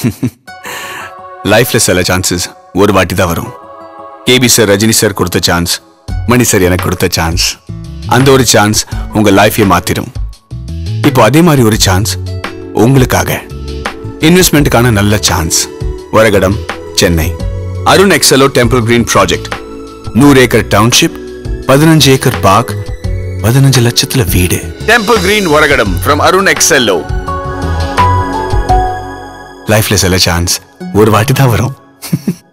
லைஃப்ல சில சான்சஸ் ஒரு வாட்டி தான் வரும் கேபி சார் ரஜினி சார் கொடுத்த சான்ஸ் மணி சார் எனக்கு கொடுத்த சான்ஸ் அந்த ஒரு சான்ஸ் உங்க லைஃபையே மாத்திடும் இப்போ அதே மாதிரி ஒரு சான்ஸ் உங்களுக்காக இன்வெஸ்ட்மெண்ட்டுக்கான நல்ல chance Varagadam Chennai Arun Excello temple green project நூறு ஏக்கர் டவுன்ஷிப் பதினஞ்சு ஏக்கர் பார்க் பதினஞ்சு லட்சத்துல வீடு temple green Varagadam from Arun Excello லைஃப்ல சில சான்ஸ் ஒரு வாட்டி தான் வரும்